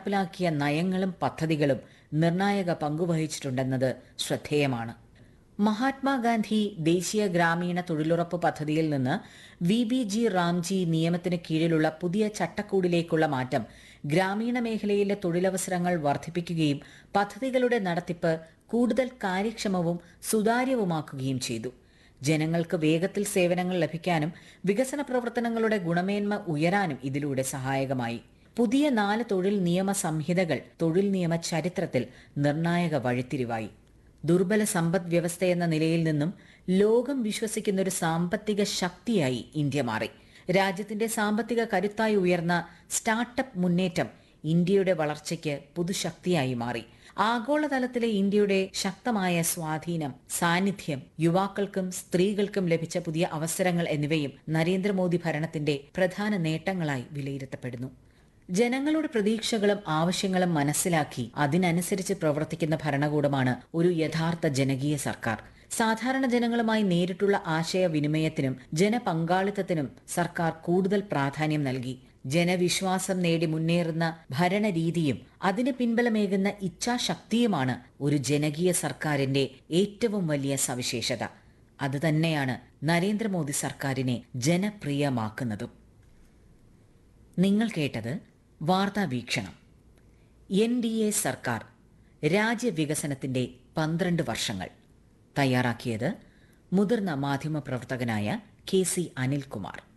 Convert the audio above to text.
നടപ്പിലാക്കിയ നയങ്ങളും പദ്ധതികളും നിർണായക പങ്കുവഹിച്ചിട്ടുണ്ടെന്നത് ശ്രദ്ധേയമാണ് മഹാത്മാഗാന്ധി ദേശീയ ഗ്രാമീണ തൊഴിലുറപ്പ് പദ്ധതിയിൽ നിന്ന് വി ബി ജി റാംജി നിയമത്തിന് കീഴിലുള്ള പുതിയ ചട്ടക്കൂടിലേക്കുള്ള മാറ്റം ഗ്രാമീണ മേഖലയിലെ തൊഴിലവസരങ്ങൾ വർദ്ധിപ്പിക്കുകയും പദ്ധതികളുടെ നടത്തിപ്പ് കൂടുതൽ കാര്യക്ഷമവും സുതാര്യവുമാക്കുകയും ചെയ്തു ജനങ്ങൾക്ക് വേഗത്തിൽ സേവനങ്ങൾ ലഭിക്കാനും വികസന പ്രവർത്തനങ്ങളുടെ ഗുണമേന്മ ഉയരാനും ഇതിലൂടെ സഹായകമായി പുതിയ നാല് തൊഴിൽ നിയമ സംഹിതകൾ തൊഴിൽ നിയമ ചരിത്രത്തിൽ നിർണായക വഴിത്തിരിവായി ദുർബല സമ്പദ് വ്യവസ്ഥയെന്ന നിലയിൽ നിന്നും ലോകം വിശ്വസിക്കുന്ന ഒരു സാമ്പത്തിക ശക്തിയായി ഇന്ത്യ മാറി രാജ്യത്തിന്റെ സാമ്പത്തിക കരുത്തായി ഉയർന്ന സ്റ്റാർട്ടപ്പ് മുന്നേറ്റം ഇന്ത്യയുടെ വളർച്ചയ്ക്ക് പുതുശക്തിയായി മാറി ആഗോളതലത്തിലെ ഇന്ത്യയുടെ ശക്തമായ സ്വാധീനം സാന്നിധ്യം യുവാക്കൾക്കും സ്ത്രീകൾക്കും ലഭിച്ച പുതിയ അവസരങ്ങൾ എന്നിവയും നരേന്ദ്രമോദി ഭരണത്തിന്റെ പ്രധാന നേട്ടങ്ങളായി വിലയിരുത്തപ്പെടുന്നു ജനങ്ങളുടെ പ്രതീക്ഷകളും ആവശ്യങ്ങളും മനസ്സിലാക്കി അതിനനുസരിച്ച് പ്രവർത്തിക്കുന്ന ഭരണകൂടമാണ് ഒരു യഥാർത്ഥ ജനകീയ സർക്കാർ സാധാരണ ജനങ്ങളുമായി നേരിട്ടുള്ള ആശയവിനിമയത്തിനും ജനപങ്കാളിത്തത്തിനും സർക്കാർ കൂടുതൽ പ്രാധാന്യം നൽകി ജനവിശ്വാസം നേടി മുന്നേറുന്ന ഭരണരീതിയും അതിന് പിൻബലമേകുന്ന ഇച്ഛാശക്തിയുമാണ് ഒരു ജനകീയ സർക്കാരിന്റെ ഏറ്റവും വലിയ സവിശേഷത അതുതന്നെയാണ് നരേന്ദ്രമോദി സർക്കാരിനെ ജനപ്രിയമാക്കുന്നതും നിങ്ങൾ കേട്ടത് വാർത്താ വീക്ഷണം എൻ ഡി എ സർക്കാർ രാജ്യവികസനത്തിന്റെ പന്ത്രണ്ട് വർഷങ്ങൾ തയ്യാറാക്കിയത് മുതിർന്ന മാധ്യമപ്രവർത്തകനായ കെ സി അനിൽകുമാർ